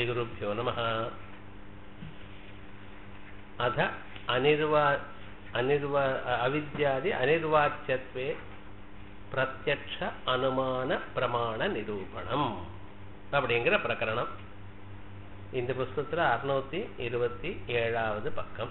श्रीगुरुभ्यो नमः अथ अनिर्वा अनिर्वा अविद्यादि अनिर्वाच्यत्वे பிரத்யக்ஷ அனுமான பிரமாண நிரூபணம் அப்படிங்கிற பிரகரணம் இந்த புஸ்தகத்தில் அறுநூத்தி இருபத்தி ஏழாவது பக்கம்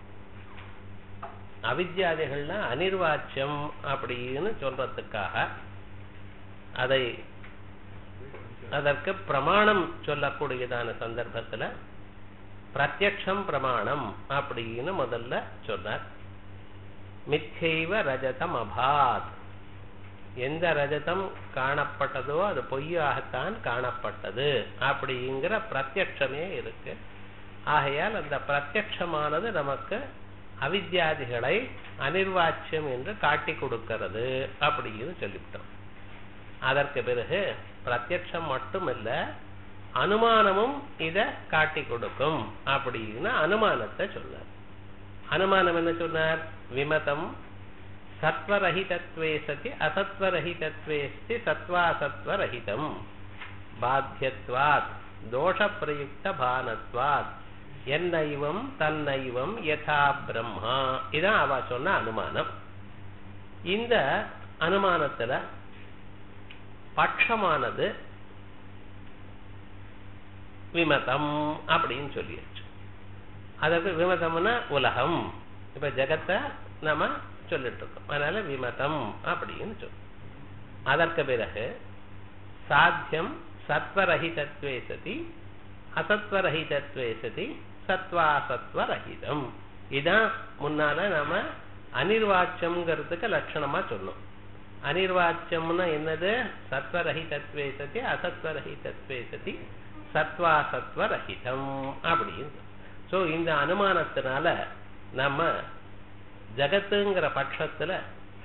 அவித்யாதிகள்னா அனிர்வாச்சியம் அப்படின்னு சொல்றதுக்காக அதை அதற்கு பிரமாணம் சொல்லக்கூடியதான சந்தர்ப்பத்தில் பிரத்யக்ஷம் பிரமாணம் அப்படின்னு முதல்ல சொன்னார் மிச்சைவ ரஜதம் அபாத் எந்த ரஜதம் காணப்பட்டதோ அது பொய்யாகத்தான் காணப்பட்டது அப்படிங்கிற பிரத்யக்ஷமே இருக்கு ஆகையால் அந்த பிரத்யக்ஷமானது நமக்கு அவித்யாதிகளை அனிர்வாச்சியம் என்று காட்டி கொடுக்கிறது அப்படின்னு சொல்லிவிட்டோம் அதற்கு பிறகு பிரத்யக்ஷம் மட்டுமல்ல அனுமானமும் இத காட்டி கொடுக்கும் அப்படின்னு அனுமானத்தை சொன்னார் அனுமானம் என்ன சொன்னார் விமதம் சத்வரஹிதத்வே சதி அசத்வரஹிதத்வேஸ்தி சத்வாசத்வரஹிதம் பாத்தியத்வாத் தோஷப்பிரயுக்த பானத்வாத் என்னைவம் தன்னைவம் யதா பிரம்மா இதான் அவ சொன்ன அனுமானம் இந்த அனுமானத்துல பட்சமானது விமதம் அப்படின்னு சொல்லியாச்சு அதற்கு விமதம்னா உலகம் இப்ப ஜெகத்தை நம்ம சொல்லிட்டு இருக்கோம் அதனால விமதம் அப்படின்னு சொல்லும் அதற்கு பிறகு சாத்தியம் சத்வரஹிதத்வே சதி அசத்வரஹிதத்வே சதி சத்வாசத்வரஹிதம் இதான் முன்னால நாம அனிர்வாச்சம்ங்கிறதுக்கு லட்சணமா சொன்னோம் அனிர்வாச்சியம்னா என்னது சத்வரஹிதத்வே சதி அசத்வரஹிதத்வே சதி சத்வாசத்வரஹிதம் அப்படின்னு ஸோ இந்த அனுமானத்தினால நம்ம ஜகத்துங்கிற பட்சத்துல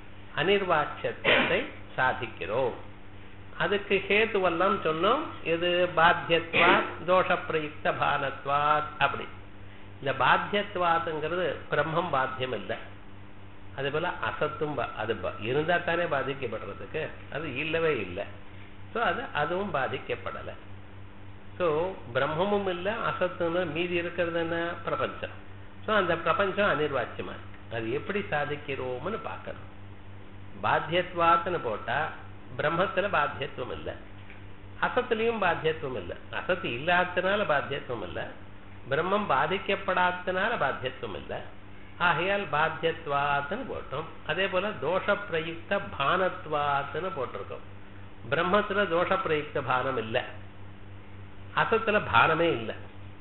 அனிர்வாட்சத்தை சாதிக்கிறோம் அதுக்கு ஹேத்துவெல்லாம் சொன்னோம் இது பாத்தியத்வாத் தோஷப்பிரயுக்த பானத்வாத் அப்படி இந்த பாத்தியத்வாத்துங்கிறது பிரம்மம் பாத்தியம் இல்லை அது போல அசத்தும் அது இருந்தா தானே பாதிக்கப்படுறதுக்கு அது இல்லவே இல்லை ஸோ அது அதுவும் பாதிக்கப்படலை ஸோ பிரம்மமும் இல்லை அசத்துன்னு மீதி இருக்கிறது என்ன பிரபஞ்சம் ஸோ அந்த பிரபஞ்சம் அனிர்வாச்சியமா இருக்கு அது எப்படி சாதிக்கிறோம்னு பார்க்கணும் பாத்தியத்வாத்துன்னு போட்டா பிரம்மத்துல பாத்தியத்துவம் இல்லை அசத்துலயும் பாத்தியத்துவம் இல்லை அசத்து இல்லாததுனால பாத்தியத்துவம் இல்லை பிரம்மம் பாதிக்கப்படாததுனால பாத்தியத்துவம் இல்லை ஆகையால் பாத்தியத்வாத்துன்னு போட்டோம் அதே போல தோஷ பிரயுக்த பானத்வாத்துன்னு போட்டிருக்கோம் பிரம்மத்துல தோஷ பிரயுக்த பானம் இல்லை அசத்துல பானமே இல்லை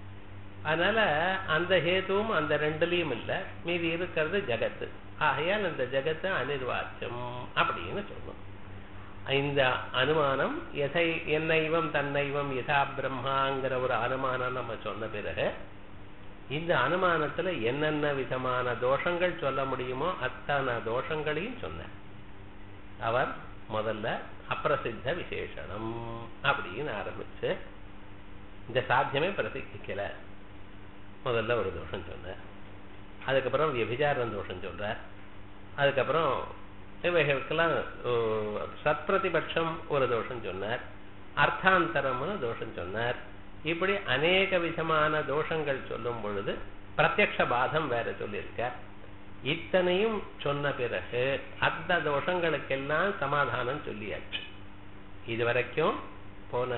அதனால அந்த ஹேதுவும் அந்த ரெண்டுலயும் இல்லை மீதி இருக்கிறது ஜகத்து ஆகையால் அந்த ஜகத்து அனிர்வாச்சம் அப்படின்னு சொல்லும் இந்த அனுமானம் எதை என்னைவம் தன்னைவம் யதா பிரம்மாங்கிற ஒரு அனுமானம் நம்ம சொன்ன பிறகு இந்த அனுமானத்துல என்னென்ன விதமான தோஷங்கள் சொல்ல முடியுமோ அத்தனை தோஷங்களையும் சொன்னார் அவர் முதல்ல அப்பிரசித்த விசேஷனம் அப்படின்னு ஆரம்பிச்சு இந்த சாத்தியமே பிரசித்திக்கல முதல்ல ஒரு தோஷம் சொன்னார் அதுக்கப்புறம் விபச்சாரம் தோஷம் சொல்றார் அதுக்கப்புறம் இவைகளுக்கெல்லாம் சத்பிரதிபட்சம் ஒரு தோஷம் சொன்னார் அர்த்தாந்தரம்னு தோஷம் சொன்னார் இப்படி அநேக விதமான தோஷங்கள் சொல்லும் பொழுது பிரத்யக்ஷ பாதம் வேற சொல்லியிருக்கார் இத்தனையும் சொன்ன பிறகு அந்த தோஷங்களுக்கெல்லாம் சமாதானம் சொல்லியாச்சு இதுவரைக்கும் போன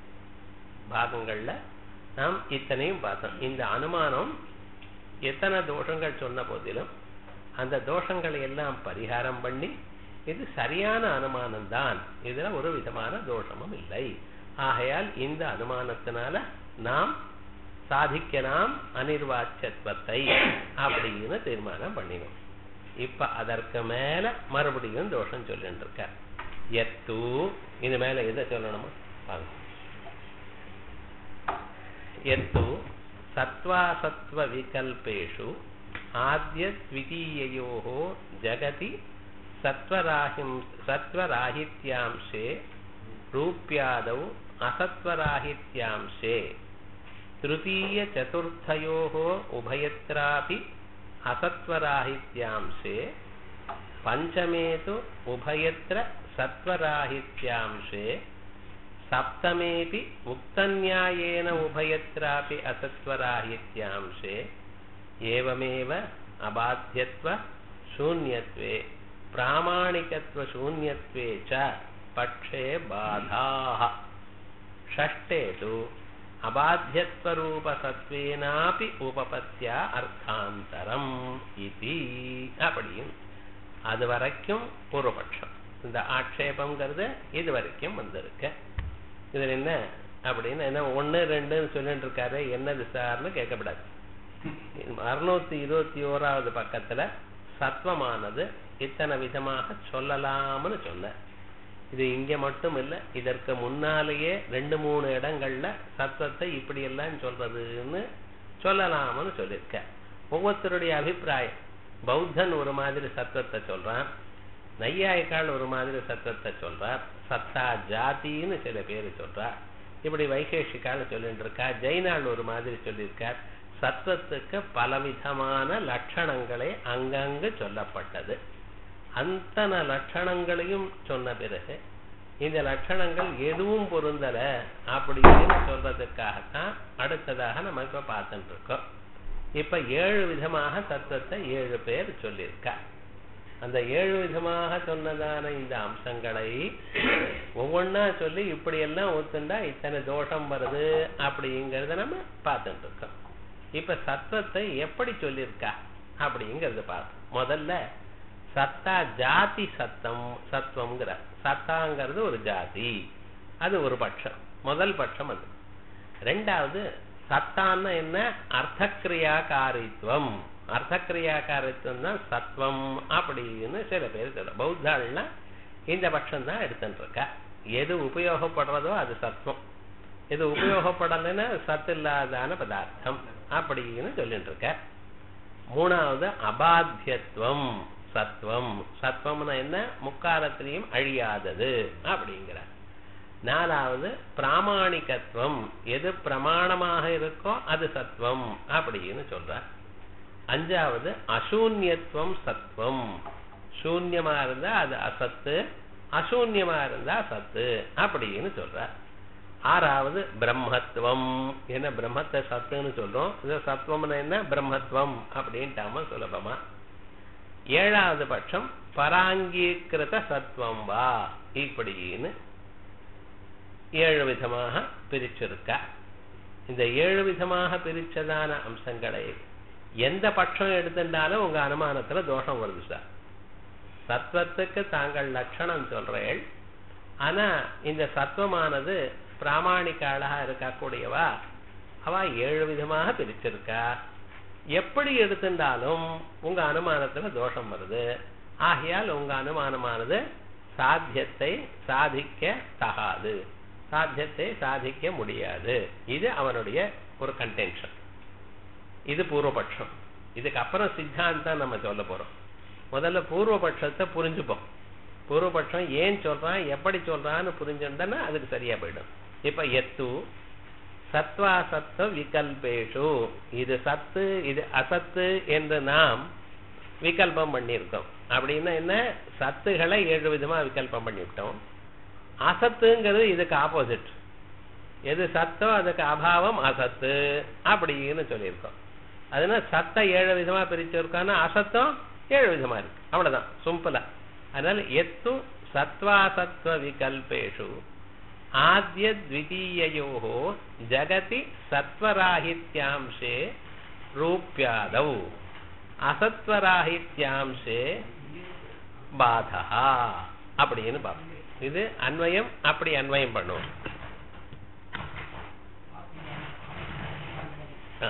பாகங்கள்ல நாம் இத்தனையும் பார்த்தோம் இந்த அனுமானம் எத்தனை தோஷங்கள் சொன்ன போதிலும் அந்த தோஷங்களை எல்லாம் பரிகாரம் பண்ணி இது சரியான அனுமானம் தான் இதுல ஒரு விதமான தோஷமும் இல்லை ஆகையால் இந்த அனுமானத்தினால நாம் சாதிக்கலாம் அனிர்வாச்சத்வத்தை அப்படின்னு தீர்மானம் பண்ணினோம் இப்ப அதற்கு மேல மறுபடியும் தோஷம் சொல்லிட்டு இருக்க எத்து இது மேல எதை சொல்லணுமா வாங்க எத்து सत्त्वासत्त्वविकल्पेषु आद्यद्वितीययोः जगति सत्त्वराहिं सत्त्वराहित्यांशे रूप्यादौ असत्त्वराहित्यांशे तृतीयचतुर्थयोः उभयत्रापि असत्त्वराहित्यांशे पञ्चमे तु उभयत्र सत्त्वराहित्यांशे सप्तमेऽपि उक्तन्यायेन उभयत्रापि असत्वराहित्यांशे एवमेव अबाध्यत्व शून्यत्वे प्रामाणिकत्वशून्यत्वे च पक्षे बाधाः षष्ठे तु அபாத்தியத்வரூபசத்வேனாப்பி உபபத்தியா அர்த்தாந்தரம் இது அப்படின்னு அது வரைக்கும் பூர்வபட்சம் இந்த ஆட்சேபங்கிறது இது வரைக்கும் வந்திருக்கு இதுல என்ன அப்படின்னு என்ன ஒன்னு ரெண்டுன்னு சொல்லிட்டு இருக்காரு என்னது சார்னு கேட்கப்படாது அறுநூத்தி இருபத்தி ஓராவது பக்கத்துல சத்வமானது இத்தனை விதமாக சொல்லலாம்னு சொன்ன இது இங்க மட்டும் இல்ல இதற்கு முன்னாலேயே ரெண்டு மூணு இடங்கள்ல சத்வத்தை இப்படி எல்லாம் சொல்றதுன்னு சொல்லலாம்னு சொல்லியிருக்க ஒவ்வொருத்தருடைய அபிப்பிராயம் பௌத்தன் ஒரு மாதிரி சத்வத்தை சொல்றான் நையாய்க்கால் ஒரு மாதிரி சத்வத்தை சொல்றார் சத்தா ஜாதின்னு சில பேர் சொல்றார் இப்படி வைசேஷிக்கால் சொல்லிட்டு இருக்கா ஜெயினாள் ஒரு மாதிரி சொல்லியிருக்கார் சத்வத்துக்கு பலவிதமான லட்சணங்களே அங்கங்கு சொல்லப்பட்டது அத்தனை லட்சணங்களையும் சொன்ன பிறகு இந்த லட்சணங்கள் எதுவும் பொருந்தல அப்படின்னு சொல்றதுக்காகத்தான் அடுத்ததாக நம்ம இப்ப பார்த்துட்டு இருக்கோம் இப்ப ஏழு விதமாக தத்துவத்தை ஏழு பேர் சொல்லியிருக்கா அந்த ஏழு விதமாக சொன்னதான இந்த அம்சங்களை ஒவ்வொன்னா சொல்லி இப்படி எல்லாம் ஒத்துண்டா இத்தனை தோஷம் வருது அப்படிங்கறத நம்ம பார்த்துட்டு இருக்கோம் இப்ப சத்தத்தை எப்படி சொல்லியிருக்கா அப்படிங்கறது பார்ப்போம் முதல்ல சத்தா ஜாதி சத்தம் சத்துவம்ங்கிற சத்தாங்கிறது ஒரு ஜாதி அது ஒரு பட்சம் முதல் பட்சம் அது ரெண்டாவது சத்தான்னா என்ன அர்த்தக்கிரியாகாரித்துவம் அர்த்தக்கிரியாகாரித்துவம் தான் சத்வம் அப்படின்னு சில பேர் சொல்ல பௌத்தாள்னா இந்த பட்சம் தான் எடுத்துட்டு இருக்கா எது உபயோகப்படுறதோ அது சத்வம் எது உபயோகப்படலைன்னா சத்து இல்லாதான பதார்த்தம் அப்படின்னு சொல்லிட்டு இருக்க மூணாவது அபாத்தியத்துவம் சத்வம் சத்வம்னா என்ன முக்காலத்திலையும் அழியாதது அப்படிங்கிற நாலாவது பிராமாணிகத்துவம் எது பிரமாணமாக இருக்கோ அது சத்வம் அப்படின்னு சொல்ற அஞ்சாவது அசூன்யத்துவம் சத்வம் சூன்யமா இருந்தா அது அசத்து அசூன்யமா இருந்தா சத்து அப்படின்னு சொல்ற ஆறாவது பிரம்மத்துவம் என்ன பிரம்மத்தை சத்துன்னு சொல்றோம் இது சத்துவம்னா என்ன பிரம்மத்துவம் அப்படின்ட்டாம சுலபமா ஏழாவது பட்சம் பராங்கீகிருத சத்துவம் வா இப்படின்னு ஏழு விதமாக பிரிச்சிருக்கா இந்த ஏழு விதமாக பிரிச்சதான அம்சங்களை எந்த பட்சம் எடுத்துட்டாலும் உங்க அனுமானத்துல தோஷம் வருது சார் சத்வத்துக்கு தாங்கள் லட்சணம் சொல்றேள் ஆனா இந்த சத்துவமானது பிராமணிக அழகா இருக்கக்கூடியவா அவ ஏழு விதமாக பிரிச்சிருக்கா எப்படி எடுத்துட்டாலும் உங்க அனுமானத்துல தோஷம் வருது ஆகையால் உங்க அனுமானமானது சாத்தியத்தை சாதிக்க தகாது சாத்தியத்தை சாதிக்க முடியாது இது அவனுடைய ஒரு கண்டென்ஷன் இது பூர்வபட்சம் இதுக்கு அப்புறம் சித்தாந்தம் நம்ம சொல்ல போறோம் முதல்ல பூர்வபட்சத்தை புரிஞ்சுப்போம் பூர்வபட்சம் ஏன் சொல்றான் எப்படி சொல்றான்னு புரிஞ்சுட்டா அதுக்கு சரியா போயிடும் இப்ப எத்து சத்வாசத்வ விகல்பேஷு இது சத்து இது அசத்து என்று நாம் விகல்பம் பண்ணியிருக்கோம் அப்படின்னா என்ன சத்துகளை ஏழு விதமா விகல்பம் பண்ணிவிட்டோம் அசத்துங்கிறது இதுக்கு ஆப்போசிட் எது சத்தோ அதுக்கு அபாவம் அசத்து அப்படின்னு சொல்லியிருக்கோம் அதனால சத்த ஏழு விதமா பிரிச்சிருக்கோம்னா அசத்தம் ஏழு விதமா இருக்கு அவ்வளவுதான் சிம்பிளா அதனால எத்து சத்வாசத்வ விகல்பேஷு ஆத்ய த்விதீயோ ஜகதி சத்வராகித்யாம்சே ரூப்யாதௌ அசத்வராகித்யாம்சே பாதா அப்படின்னு பார்ப்போம் இது அன்வயம் அப்படி அன்வயம் பண்ணுவோம் ஆ.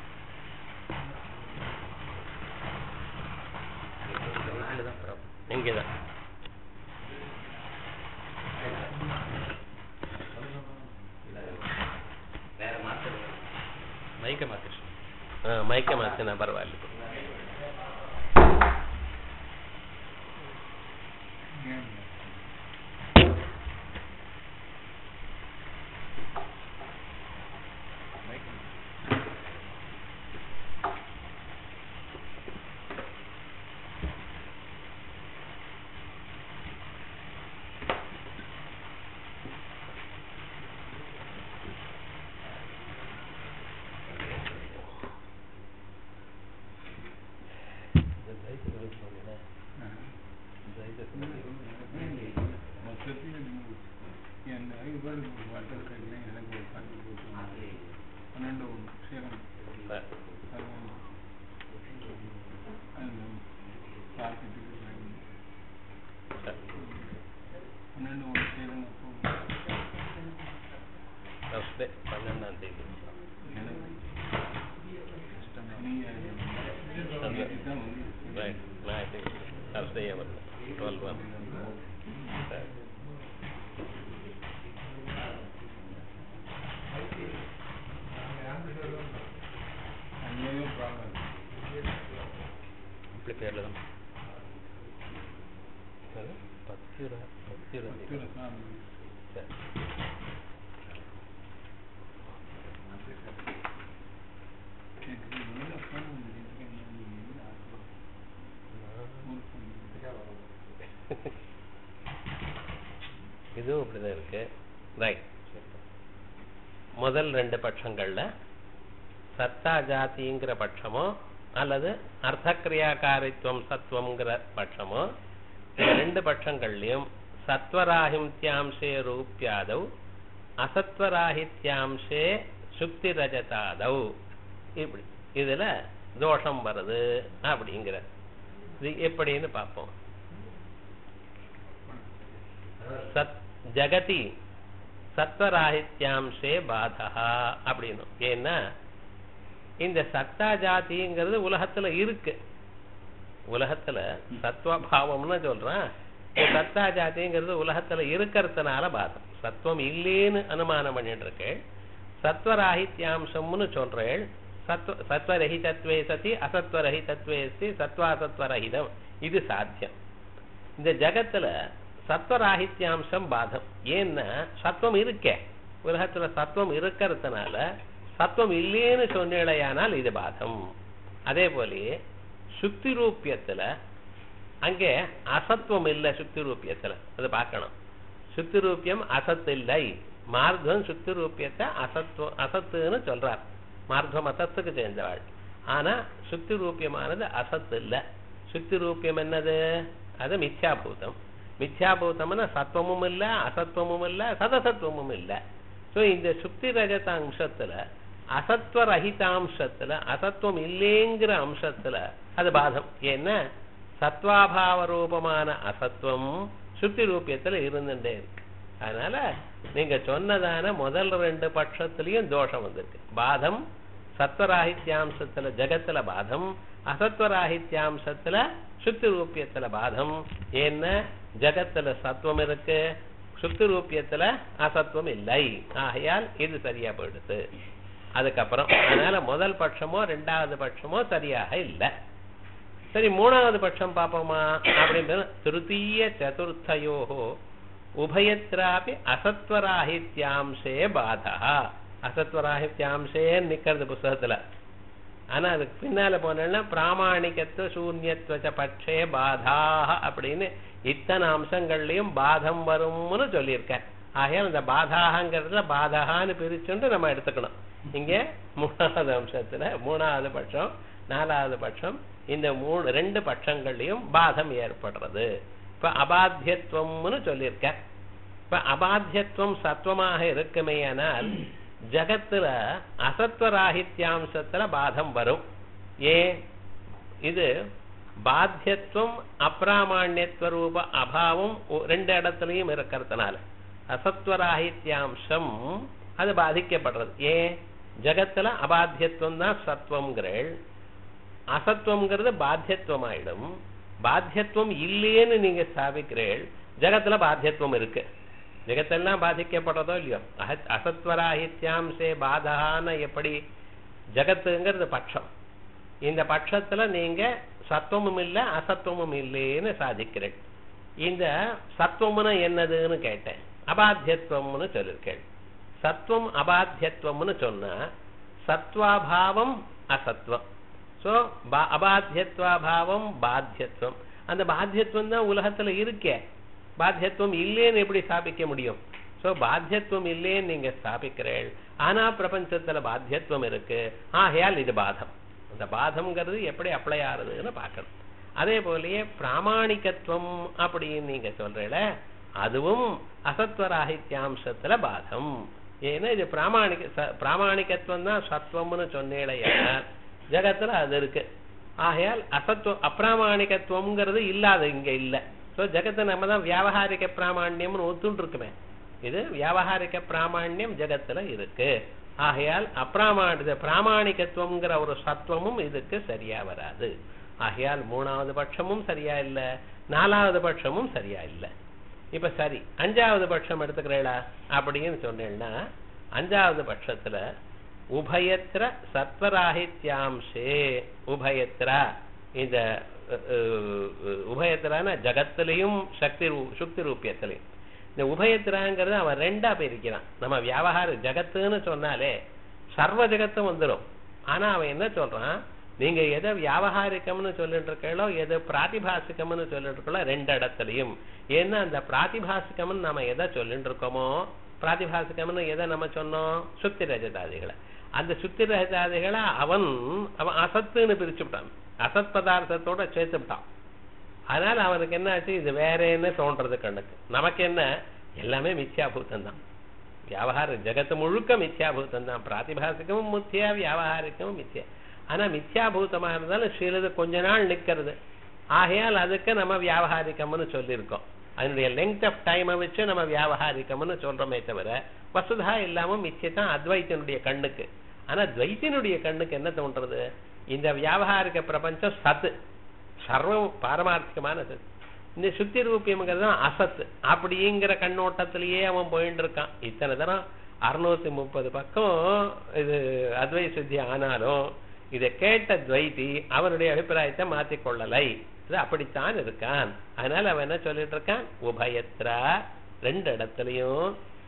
இங்கதான் மைக்க மாத்திரு ஆ, மைக்க மாத்தினா பரவாயில்ல மொத்தத்தில் என் இவளுக்கு ஒரு வாட்டர் கையில் எனக்கு ஒரு காட்டி போட்டு பன்னெண்டு சேரம் சரி. அந்த பாக்கெட்டுக்கு வாங்கி சரி. பன்னெண்டு ஒரு சேரம் அப்போ Thursday, பன்னெண்டாம் தேதி எனக்கு கஷ்டம் நீ தான் வந்து ரைட் நான் ஐ திங்க் Thursday வருது டுவெல் ஒன் சரி அங்கேயும் ப்ராப்ளம் இப்படி பேரில் தான் அது பத்து ரூபா பத்து ரூபா சரி இதுவும் அப்படிதான் இருக்கு ரைட் முதல் ரெண்டு பட்சங்கள்ல சத்தா ஜாதிங்கிற பட்சமோ அல்லது அர்த்தக்கிரியாகாரித்துவம் சத்துவம்ங்கிற பட்சமோ இந்த ரெண்டு பட்சங்கள்லயும் சத்வராஹித்யாம்சே ரூப்யாதவ் அசத்வராஹித்யாம்சே சுக்தி ரஜதாதவ் இப்படி இதுல தோஷம் வருது அப்படிங்கிற இது எப்படின்னு பார்ப்போம் சத் ஜகதி சத்வராஹித்யாம்சே பாதா அப்படின்னு ஏன்னா இந்த சத்தா ஜாதிங்கிறது உலகத்துல இருக்கு உலகத்துல சத்வபாவம்னு சொல்றான் இந்த சத்தா ஜாதிங்கிறது உலகத்துல இருக்கிறதுனால பாதம் சத்துவம் இல்லேன்னு அனுமானம் பண்ணிட்டு இருக்கேன் சத்வராஹித்யாம்சம்னு சொல்றேன் சத்வ சத்வரஹிதத்வே சதி அசத்வரஹிதத்வே அஸ்தி சத்வாசத்வரஹிதம் இது சாத்தியம் இந்த ஜகத்துல சத்வராஹித்யாம்சம் பாதம் ஏன்னா சத்துவம் இருக்கே உலகத்துல சத்துவம் இருக்கிறதுனால சத்துவம் இல்லேன்னு சொன்னேடையானால் இது பாதம் அதே போலயே சுக்தி ரூபியத்துல அங்கே அசத்துவம் இல்லை சுக்தி ரூபியத்துல அது பார்க்கணும் சுக்தி ரூபியம் அசத்து இல்லை மார்க்கம் சுக்தி ரூபியத்தை அசத்துவம் அசத்துன்னு சொல்றார் மார்க்கம் அசத்துக்கு சேர்ந்தவாள் ஆனா சுக்தி ரூபியமானது அசத்து இல்லை சுக்தி ரூபியம் என்னது அது மித்யாபூதம் மித்யாபூதம்னா சத்துவமும் இல்லை அசத்துவமும் இல்லை சதசத்துவமும் இல்லை ஸோ இந்த சுக்தி ரஜத அம்சத்துல அசத்துவ ரஹிதாம்சத்துல அசத்துவம் இல்லைங்கிற அம்சத்துல அது பாதம் ஏன்னா சத்வாபாவ ரூபமான அசத்துவம் சுத்தி ரூபியத்துல இருந்துட்டே இருக்கு அதனால நீங்க சொன்னதான முதல் ரெண்டு பட்சத்திலையும் தோஷம் வந்திருக்கு பாதம் சத்வராஹித்யாம்சத்துல ஜகத்துல பாதம் அசத்வராஹித்யாம்சத்துல சுத்தி ரூபியத்துல பாதம் ஏன்னா ஜகத்துல சத்துவம் இருக்கு சுத்தி ரூபியத்துல அசத்துவம் இல்லை ஆகையால் இது சரியா போயிடுது அதுக்கப்புறம் அதனால முதல் பட்சமோ ரெண்டாவது பட்சமோ சரியாக இல்லை சரி மூணாவது பட்சம் பார்ப்போமா அப்படின்றது திருத்தீய சதுர்த்தயோகோ உபயத்ராபி அசத்வராஹித்யாம்சே பாதா அசத்வராஹித்யாம்சே நிக்கிறது புஸ்தகத்துல ஆனா அதுக்கு பின்னால போனேன்னா பிராமாணிகத்துவ சூன்யத்துவ பட்சே பாதாக அப்படின்னு இத்தனை அம்சங்கள்லயும் பாதம் வரும்னு சொல்லியிருக்கேன் ஆகையால் இந்த பாதாகங்கிறதுல பாதகான்னு பிரிச்சுட்டு நம்ம எடுத்துக்கணும் இங்க மூணாவது அம்சத்துல மூணாவது பட்சம் நாலாவது பட்சம் இந்த மூணு ரெண்டு பட்சங்கள்லயும் பாதம் ஏற்படுறது இப்ப அபாத்தியத்துவம்னு சொல்லியிருக்கேன் இப்ப அபாத்தியத்துவம் சத்துவமாக இருக்குமேயானால் ஜகத்துல அசத்வராகித்யாம்சத்துல பாதம் வரும் ஏன் இது பாத்தியத்துவம் அப்பிராமாண்யத்துவ ரூப அபாவம் ஒ- ரெண்டு இடத்துலயும் இருக்கிறதுனால அசத்வராகித்யாம்சம் அது பாதிக்கப்படுறது ஏன் ஜகத்துல அபாத்தியத்துவம் தான் சத்துவம்ங்கிறள் அசத்துவம்ங்கிறது பாத்தியத்துவம் ஆயிடும் பாத்தியத்துவம் இல்லையேன்னு நீங்க ஸ்தாபிக்கிறீள் ஜகத்துல பாத்தியத்துவம் இருக்கு ஜெகத்தெல்லாம் பாதிக்கப்படுறதோ இல்லையோ அஹத் அசத்வராகித்யாம்சே பாதகான எப்படி ஜகத்துங்கிறது பட்சம் இந்த பட்சத்துல நீங்க சத்துவமும் இல்லை அசத்துவமும் இல்லைன்னு சாதிக்கிறேன் இந்த சத்துவம்னு என்னதுன்னு கேட்டேன் அபாத்தியத்துவம்னு சொல்லியிருக்கேன் சத்துவம் அபாத்தியத்துவம்னு சொன்னா சத்வாபாவம் அசத்வம் ஸோ அபாத்தியத்வாபாவம் பாத்தியத்துவம் அந்த பாத்தியத்துவம் தான் உலகத்துல இருக்கே பாத்தியத்துவம் இல்லைன்னு எப்படி ஸ்தாபிக்க முடியும் ஸோ பாத்தியத்துவம் இல்லைன்னு நீங்க ஸ்தாபிக்கிறேள் ஆனா பிரபஞ்சத்துல பாத்தியத்துவம் இருக்கு ஆகையால் இது பாதம் அந்த பாதம்ங்கிறது எப்படி அப்ளை ஆகுதுன்னு பார்க்கணும் அதே போலயே பிராமாணிகத்துவம் அப்படின்னு நீங்க சொல்றீல அதுவும் அசத்வராகித்யாம்சத்துல பாதம் ஏன்னா இது பிராமாணிக ச- பிராமாணிகத்துவம் தான் சத்வம்னு சொன்னேடையா ஜகத்துல அது இருக்கு ஆகையால் அசத்துவம் அப்பிராமாணிகத்துவம்ங்கிறது இல்லாத இங்க இல்ல சோ ஜகத்தை நம்ம தான் வியாவகாரிக பிராமாண்யம்னு ஒத்துண்டு இருக்குமே இது வியாவகாரிக பிராமாண்யம் ஜகத்துல இருக்கு ஆகையால் அப்பிராமாணித பிராமாணிகத்துவம்ங்கிற ஒரு சத்துவமும் இதுக்கு சரியா வராது ஆகையால் மூணாவது பட்சமும் சரியா இல்ல நாலாவது பட்சமும் சரியா இல்ல இப்ப சரி அஞ்சாவது பட்சம் எடுத்துக்கிறீங்களா அப்படின்னு சொன்னேன்னா அஞ்சாவது பட்சத்துல உபயத்திர சத்வராகித்யாம்சே உபயத்ரா இந்த அஹ், அஹ், உபயத்திரான ஜகத்திலையும் சக்தி ரூ- சுக்தி ரூபியத்திலையும் இந்த உபயத்திராங்கிறது அவன் ரெண்டா பிரிக்கிறான் நம்ம வியாபகார ஜகத்துன்னு சொன்னாலே சர்வ ஜகத்தும் வந்துடும் ஆனா அவன் என்ன சொல்றான் நீங்க எதை வியாபகாரிகம்னு சொல்லிட்டு இருக்கீங்களோ எது பிராதிபாசிகம்னு சொல்லிட்டு இருக்கீங்களோ ரெண்டு இடத்துலயும் ஏன்னா அந்த பிராதிபாசிகம்னு நம்ம எதை சொல்லிட்டு இருக்கோமோ பிராதிபாசிகம்னு எதை நம்ம சொன்னோம் சுத்தி ரஜதாதிகளை அந்த சுத்தி ரஜதாதிகளை அவன் அவன் அசத்துன்னு பிரிச்சுட்டான் அசத் பதார்த்தத்தோட சேர்த்துட்டான் அதனால அவனுக்கு என்ன ஆச்சு இது வேறேன்னு தோன்றது கண்ணுக்கு நமக்கு என்ன எல்லாமே மித்யாபூதம் தான் வியாபகார ஜெகத்து முழுக்க மித்யாபூதம் தான் பிராதிபாசிகமும் மித்யா வியாபகாரிக்கமும் மித்யா ஆனா மித்யாபூதமா இருந்தாலும் சிலது கொஞ்ச நாள் நிக்கிறது ஆகையால் அதுக்கு நம்ம வியாபகாரிக்கம்னு சொல்லியிருக்கோம் அதனுடைய லெங்க் ஆஃப் டைமை வச்சு நம்ம வியாபகாரிக்கம்னு சொல்றோமே தவிர வசுதா இல்லாம மிச்சத்தான் அத்வைத்தினுடைய கண்ணுக்கு ஆனா துவைத்தினுடைய கண்ணுக்கு என்ன தோன்றது இந்த வியாபகாரிக பிரபஞ்சம் சத்து சர்வம் பாரமார்த்திகமான சத்து இந்த சுத்தி ரூபியம்ங்கிறது தான் அசத்து அப்படிங்கிற கண்ணோட்டத்திலேயே அவன் போயிட்டு இருக்கான் இத்தனை தரம் அறுநூத்தி முப்பது பக்கம் இது அத்வை சித்தி ஆனாலும் இதை கேட்ட துவைத்தி அவனுடைய அபிப்பிராயத்தை மாத்திக் கொள்ளலை இது அப்படித்தான் இருக்கான் அதனால அவன் என்ன சொல்லிட்டு இருக்கான் உபயத்ரா ரெண்டு இடத்துலயும்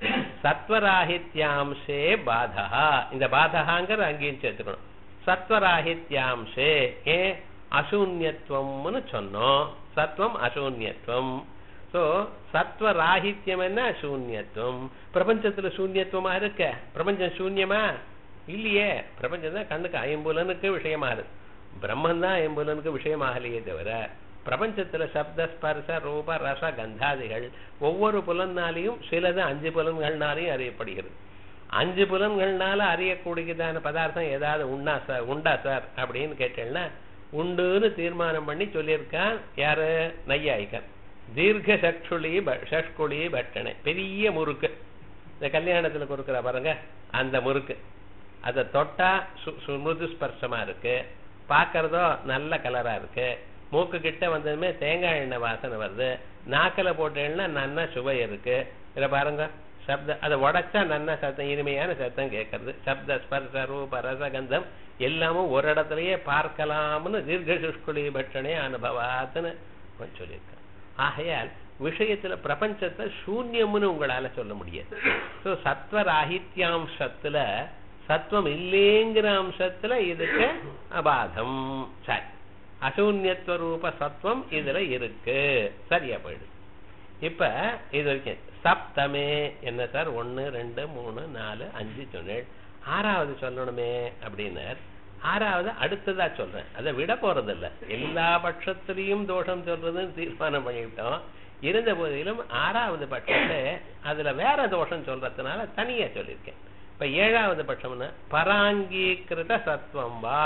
சத்வராகித்யாம்சே பாதகா இந்த பாதகாங்கிற அங்கேயும் சேர்த்துக்கணும் சத்வராகித்யாம்சே ஏ அசூன்யத்துவம்னு சொன்னோம் சத்வம் அசூன்யத்துவம் சோ சத்வராகித்யம் என்ன சூன்யத்துவம் பிரபஞ்சத்துல சூன்யத்துவமா இருக்க பிரபஞ்சம் சூன்யமா இல்லையே பிரபஞ்சம் தான் கண்ணுக்கு ஐம்புலனுக்கு விஷயமா இருக்கு பிரம்மன் தான் ஐம்புலனுக்கு விஷயமாகலையே தவிர பிரபஞ்சத்துல சப்த ஸ்பர்ச ரூப ரச கந்தாதிகள் ஒவ்வொரு புலனாலையும் சிலது அஞ்சு புலன்கள்னாலையும் அறியப்படுகிறது அஞ்சு புலன்கள்னால அறியக்கூடியதான பதார்த்தம் ஏதாவது உண்டா சார் உண்டா சார் அப்படின்னு கேட்டேன்னா உண்டுன்னு தீர்மானம் பண்ணி சொல்லியிருக்கான் யாரு நையாயிக்கன் தீர்க்க சக்ஷுளி சஷ்குளி பட்டனை பெரிய முறுக்கு இந்த கல்யாணத்துல கொடுக்குற பாருங்க அந்த முறுக்கு அதை தொட்டா சு- சு- மிருது ஸ்பர்சமா இருக்கு பார்க்கறதோ நல்ல கலரா இருக்கு மூக்கு கிட்ட வந்ததுமே தேங்காய் எண்ணெய் வாசனை வருது நாக்கில போட்டேன்னா நன்னா சுவை இருக்கு இதை பாருங்க சப்த அதை உடைச்சா நன்னா சத்தம் இனிமையான சத்தம் கேட்கறது சப்த ஸ்பர்ச ரூப ரசகந்தம் எல்லாமும் ஒரு இடத்துலயே பார்க்கலாம்னு தீர்க்க சுஷ்குலி பட்சணே அனுபவாத்துன்னு அவன் சொல்லியிருக்கான் ஆகையால் விஷயத்துல பிரபஞ்சத்தை சூன்யம்னு உங்களால சொல்ல முடியாது ஸோ சத்வராகித்யாம்சத்துல சத்வம் இல்லைங்கிற அம்சத்துல இதுக்கு அபாதம் சரி அசூன்யத்துவ ரூப சத்வம் இதுல இருக்கு சரியா போயிடுது இப்ப இது வரைக்கும் சப்தமே என்ன சார் ஒன்னு ரெண்டு மூணு நாலு அஞ்சு சொன்னேன் ஆறாவது சொல்லணுமே அப்படின்னார் ஆறாவது அடுத்ததா சொல்றேன் அதை விட போறது இல்ல எல்லா பட்சத்திலையும் தோஷம் சொல்றதுன்னு தீர்மானம் பண்ணிவிட்டோம் இருந்த போதிலும் ஆறாவது பட்சத்தை அதுல வேற தோஷம் சொல்றதுனால தனியா சொல்லியிருக்கேன் இப்ப ஏழாவது பட்சம்னு பராங்கீகிருத சத்வம் வா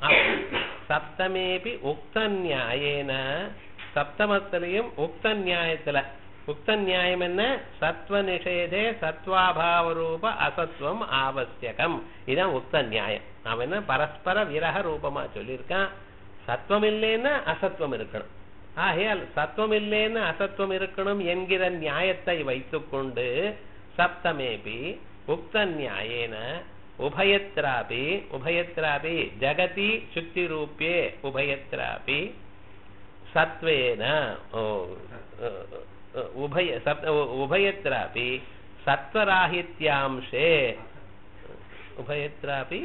சப்தமேபி உக்த நியாயேன சப்தமத்திலையும் உக்த நியாயத்துல உக்த நியாயம் என்ன சத்வ நிஷேதே சத்வாபாவ ரூப அசத்வம் ஆவசியகம் இதான் உக்த நியாயம் அவன் என்ன பரஸ்பர விரக ரூபமா சொல்லியிருக்கான் சத்வம் இல்லைன்னா அசத்வம் இருக்கணும் ஆகையால் சத்வம் இல்லைன்னு அசத்வம் இருக்கணும் என்கிற நியாயத்தை வைத்துக்கொண்டு சப்தமேபி உக்த நியாயேன உபயத்ராபி உபயத்ராபி ஜகதி சுத்தி ரூபே உபயத்ராபி சத்வேன ஓ, அ, அ, உபய சப்த உபயத்ராபி சத்வராகித்யாம்சே உபயத்ராபி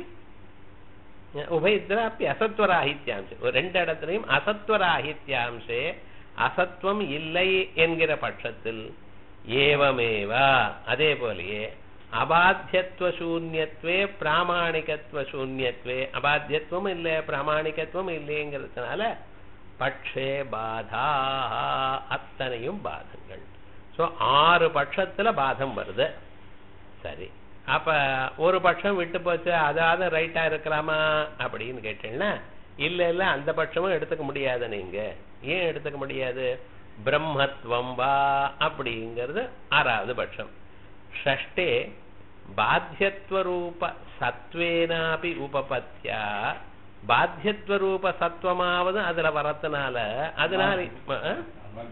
உபயத்ராப்பி அசத்வராகித்யாம்சே ஒரு ரெண்டு இடத்துலையும் அசத்வராகித்யாம்சே அசத்வம் இல்லை என்கிற பட்சத்தில் ஏவமேவா அதே போலயே அபாத்தியத்துவ சூன்யத்வே பிராமாணிகத்துவ சூன்யத்வே அபாத்தியத்துவம் இல்லை பிராமாணிகத்துவம் இல்லைங்கிறதுனால பட்சே பாதா அத்தனையும் பாதங்கள் ஸோ ஆறு பட்சத்துல பாதம் வருது சரி அப்ப ஒரு பட்சம் விட்டு போச்சு அதாவது ரைட்டா இருக்கலாமா அப்படின்னு கேட்டீங்கன்னா இல்ல இல்ல அந்த பட்சமும் எடுத்துக்க முடியாது நீங்க ஏன் எடுத்துக்க முடியாது பிரம்மத்வம் வா அப்படிங்கிறது ஆறாவது பட்சம் ஷஷ்டே பாத்தியத்வரூப சத்வேனாபி உபபத்தியா பாத்தியத்வரூப சத்வமாவது அதுல வரத்துனால அதனால அஹ்,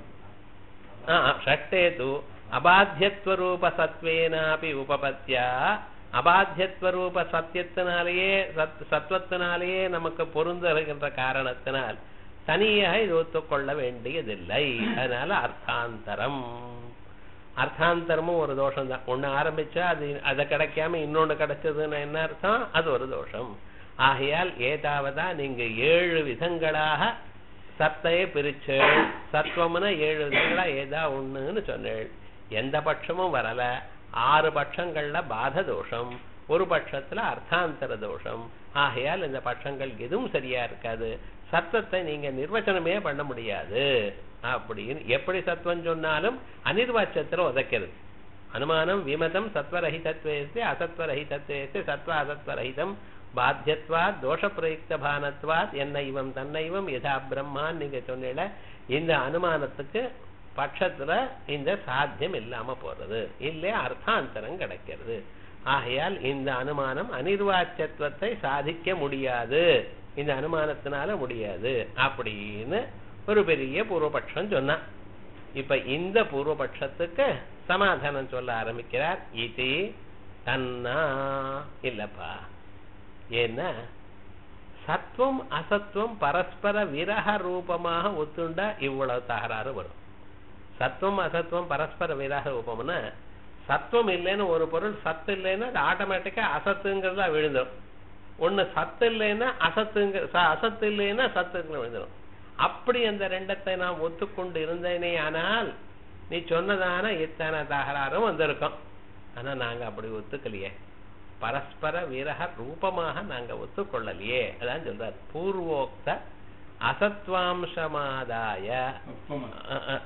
ஆ, ஷஷ்டே து அபாத்தியத்வரூப சத்வேனாபி உபபத்தியா அபாத்தியத்வரூப சத்தியத்தினாலேயே சத் சத்வத்தினாலேயே நமக்கு பொருந்துகின்ற காரணத்தினால் தனியாக இது ஒத்துக்கொள்ள வேண்டியதில்லை அதனால அர்த்தாந்தரம் அர்த்தாந்தரமும் ஒரு தோஷம் தான் ஒண்ணு ஆரம்பிச்சா அது அதை கிடைக்காம இன்னொன்னு கிடைச்சதுன்னு என்ன அர்த்தம் அது ஒரு தோஷம் ஆகையால் ஏதாவதா நீங்க ஏழு விதங்களாக சத்தையே பிரிச்சு சத்வம்னா ஏழு விதங்களா ஏதா ஒண்ணுன்னு சொன்னேள் எந்த பட்சமும் வரல ஆறு பட்சங்கள்ல பாத தோஷம் ஒரு பட்சத்துல அர்த்தாந்தர தோஷம் ஆகையால் இந்த பட்சங்கள் எதுவும் சரியா இருக்காது சத்தத்தை நீங்க நிர்வச்சனமே பண்ண முடியாது அப்படின்னு எப்படி சத்துவம் சொன்னாலும் அனிர்வாச்சத்துல உதைக்கிறது அனுமானம் விமதம் சத்வரஹிதத்வேஸ்து அசத்வரஹிதத்வேஸ்து சத்வ அசத்வரஹிதம் பாத்தியத்வாத் தோஷ பிரயுக்த பானத்வாத் என்ன இவம் தன்னைவம் யதா பிரம்மான்னு நீங்க சொன்னீங்க இந்த அனுமானத்துக்கு பட்சத்துல இந்த சாத்தியம் இல்லாம போறது இல்ல அர்த்தாந்தரம் கிடைக்கிறது ஆகையால் இந்த அனுமானம் அனிர்வாச்சத்துவத்தை சாதிக்க முடியாது இந்த அனுமானத்தினால முடியாது அப்படின்னு ஒரு பெரிய பூர்வபட்சம் சொன்னான் இப்ப இந்த பூர்வபட்சத்துக்கு சமாதானம் சொல்ல ஆரம்பிக்கிறார் இது தன்னா இல்லப்பா ஏன்னா சத்துவம் அசத்துவம் பரஸ்பர விரக ரூபமாக ஒத்துண்டா இவ்வளவு தகராறு வரும் சத்துவம் அசத்துவம் பரஸ்பர விரக ரூபம்னா சத்துவம் இல்லைன்னு ஒரு பொருள் சத்து இல்லைன்னா அது ஆட்டோமேட்டிக்கா அசத்துங்கிறதா விழுந்துடும் ஒண்ணு சத்து இல்லைன்னா அசத்துங்க ச- அசத்து இல்லைன்னா சத்துங்க விழுந்துடும் அப்படி அந்த ரெண்டத்தை நாம் ஒத்துக்கொண்டு இருந்தேனே ஆனால் நீ சொன்னதான இத்தனை தகராறும் வந்திருக்கும் ஆனா நாங்க அப்படி ஒத்துக்கலையே பரஸ்பர விரக ரூபமாக நாங்க ஒத்துக்கொள்ளலையே அதான் சொல்றார் பூர்வோக்த அசத்வாம்சமாதாய சத்வமா அ, அ,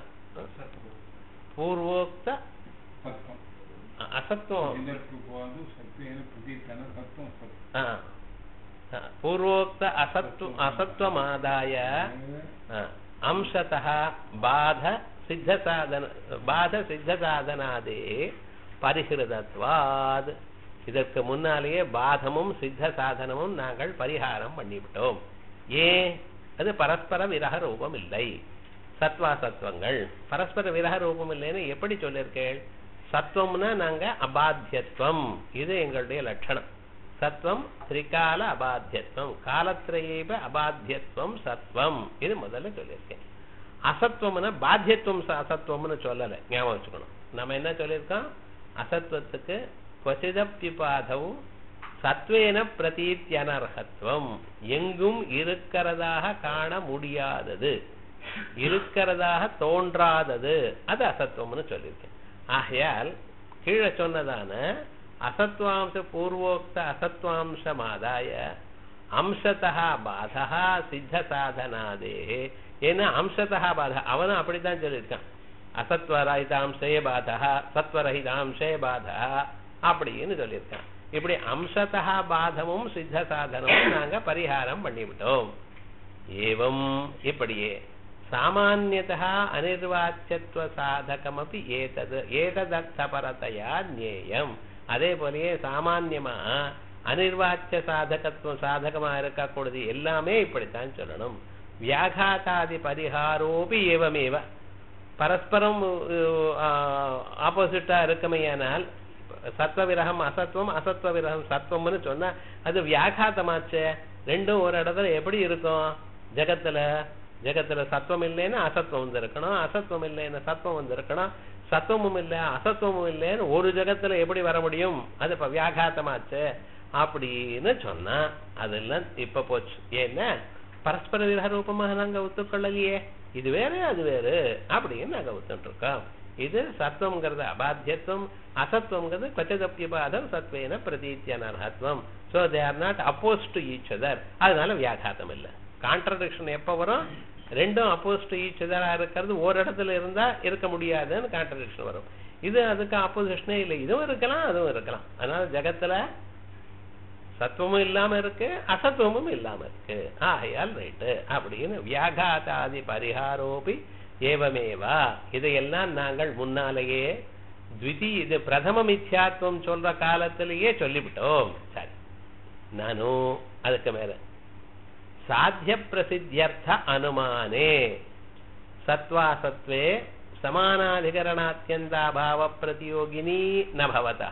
பூர்வோக்த சத்வம் அ, அசத்துவம் இதற்கு போது சத்தியன பிரதீத்தன சத்வம் சத்வம் ஆ. ஆ, பூர்வோக்த அசத்து அசத்வமாதாய ஆ, अंशतः बाध सिद्धसाधन பாத சித்தசாதனாதே பரிகிருதத்வாத் இதற்கு முன்னாலேயே பாதமும் சித்த சாதனமும் நாங்கள் பரிகாரம் பண்ணிவிட்டோம் ஏன் அது பரஸ்பர விரக ரூபம் இல்லை சத்வா சத்வங்கள் பரஸ்பர விரக ரூபம் இல்லைன்னு எப்படி சொல்லியிருக்கேள் சத்வம்னா நாங்க அபாத்தியத்துவம் இது எங்களுடைய லட்சணம் சத்வம் திரிகால அபாத்தியத்துவம் காலத்திரையேப அபாத்தியத்துவம் சத்வம் இது முதல்ல சொல்லியிருக்கேன் அசத்துவம்னா பாத்தியத்துவம் ச- அசத்துவம்னு சொல்லலை ஞாபகம் வச்சுக்கணும் நம்ம என்ன சொல்லியிருக்கோம் அசத்துவத்துக்கு கொசிதப்பிபாதவு சத்வேன பிரதீத்தியனர்ஹத்துவம் எங்கும் இருக்கிறதாக காண முடியாதது இருக்கிறதாக தோன்றாதது அது அசத்துவம்னு சொல்லியிருக்கேன் ஆகையால் கீழே சொன்னதான அசத்வாம்ச பூர்வோக்த அசத்வாம்சமாதாய அம்சத்தா பாதா சித்த சாதனாதே ஏன்னா அம்சத்தா பாதா அவனும் அப்படித்தான் சொல்லியிருக்கான் அசத்வரஹிதாம்சே பாதா சத்வரஹிதாம்சே பாதா அப்படின்னு சொல்லியிருக்கான் இப்படி அம்சத்தா பாதமும் சித்த சாதனமும் நாங்க பரிகாரம் பண்ணிவிட்டோம் ஏவம் இப்படியே சாமானியதா அனிர்வாச்சியத்துவ சாதகமப்பி ஏதது ஏததர்த்தபரதையா ஞேயம் அதே போலயே சாமான்யமா அனிர்வாச்சிய சாதகத்துவம் சாதகமா இருக்கக்கூடியது எல்லாமே இப்படித்தான் சொல்லணும் வியாகாதாதி பரிகாரோபி ஏவமேவ பரஸ்பரம் ஆப்போசிட்டா இருக்குமையானால் சத்வ விரகம் அசத்துவம் அசத்வ விரகம் சத்வம்னு சொன்னா அது வியாகாத்தமாச்சே ரெண்டும் ஒரு இடத்துல எப்படி இருக்கும் ஜகத்துல ஜகத்துல சத்வம் இல்லைன்னா அசத்துவம் வந்து இருக்கணும் அசத்துவம் இல்லைன்னா சத்வம் வந்து இருக்கணும் சத்துவமும் இல்லை அசத்துவமும் இல்லைன்னு ஒரு ஜகத்துல எப்படி வர முடியும் அது இப்ப வியாகாத்தமாச்சு அப்படின்னு சொன்னா அதெல்லாம் இப்ப போச்சு ஏன்னா பரஸ்பர விரக ரூபமாக நாங்க ஒத்துக்கொள்ளலையே இது வேற அது வேறு அப்படின்னு நாங்க ஒத்துட்டு இருக்கோம் இது சத்துவங்கிறது அபாத்தியத்துவம் அசத்துவங்கிறது கொச்சதப்பியபாதம் சத்வேன பிரதீத்தியனர்ஹத்வம் so they are not oppose to each other அதனால வியாகாத்தம் இல்லை கான்ட்ரடிக்ஷன் எப்ப வரும் ரெண்டும் அப்போஸ் டு ஈச் இதரா இருக்கிறது ஒரு இடத்துல இருந்தா இருக்க முடியாதுன்னு கான்ட்ரடிக்ஷன் வரும் இது அதுக்கு ஆப்போசிஷனே இல்லை இதுவும் இருக்கலாம் அதுவும் இருக்கலாம் அதனால ஜெகத்துல சத்துவமும் இல்லாம இருக்கு அசத்துவமும் இல்லாம இருக்கு ஆகையால் ரைட்டு அப்படின்னு வியாகாதாதி பரிகாரோபி ஏவமேவா இதையெல்லாம் நாங்கள் முன்னாலேயே த்விதி இது பிரதம மித்யாத்வம் சொல்ற காலத்திலேயே சொல்லிவிட்டோம் சரி நானும் அதுக்கு மேல சாத்திய பிரசித்தியர்த்த அனுமானே சத்வாசத்வே சமானாதிகரணாத்தியந்தாபாவ பிரதியோகினி நபவதா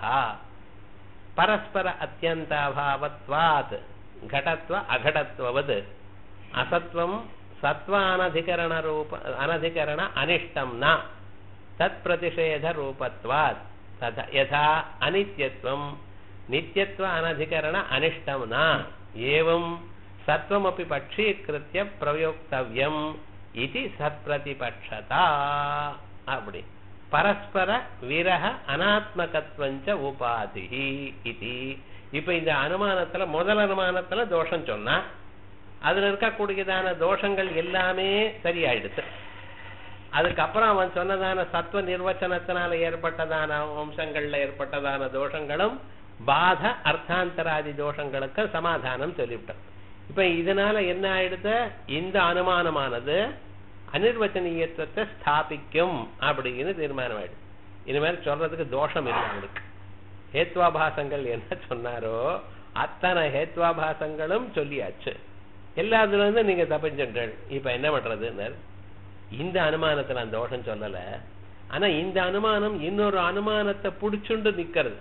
பரஸ்பர அத்தியந்தாபாவத்வாத் கடத்வ அகடத்வவத் அசத்வம் சத்வ அனதிகரண ரூப அனதிகரண அனிஷ்டம் ந தத் பிரதிஷேத ரூபத்வாத் தத யதா அனித்யத்வம் நித்யத்வ அனதிகரண அனிஷ்டம் ந ஏவம் சத்வமபி பட்சீகிருத்திய பிரயோக்தவ்யம் இது சத்பிரதிபட்சதா அப்படி பரஸ்பர விரக அனாத்மகத்வஞ்ச உபாதி இது இப்ப இந்த அனுமானத்துல முதல் அனுமானத்துல தோஷம் சொன்னா அதுல இருக்கக்கூடியதான தோஷங்கள் எல்லாமே சரியாயிடுச்சு அதுக்கப்புறம் அவன் சொன்னதான சத்துவ நிர்வச்சனத்தினால ஏற்பட்டதான வம்சங்கள்ல ஏற்பட்டதான தோஷங்களும் பாத அர்த்தாந்தராதி தோஷங்களுக்கு சமாதானம் சொல்லிவிட்டான் இப்ப இதனால என்ன ஆயிடுது இந்த அனுமானமானது அனிர்வச்சனீயத்துவத்தை ஸ்தாபிக்கும் அப்படின்னு தீர்மானம் ஆயிடுது இனிமேல் சொல்றதுக்கு தோஷம் இல்லை அவனுக்கு ஹேத்வாபாசங்கள் என்ன சொன்னாரோ அத்தனை ஹேத்வாபாசங்களும் சொல்லியாச்சு எல்லாத்துல இருந்து நீங்க தப்பிச்சுட்டேன் இப்ப என்ன பண்றதுன்னு இந்த அனுமானத்தை நான் தோஷம் சொல்லல ஆனா இந்த அனுமானம் இன்னொரு அனுமானத்தை புடிச்சுண்டு நிக்கிறது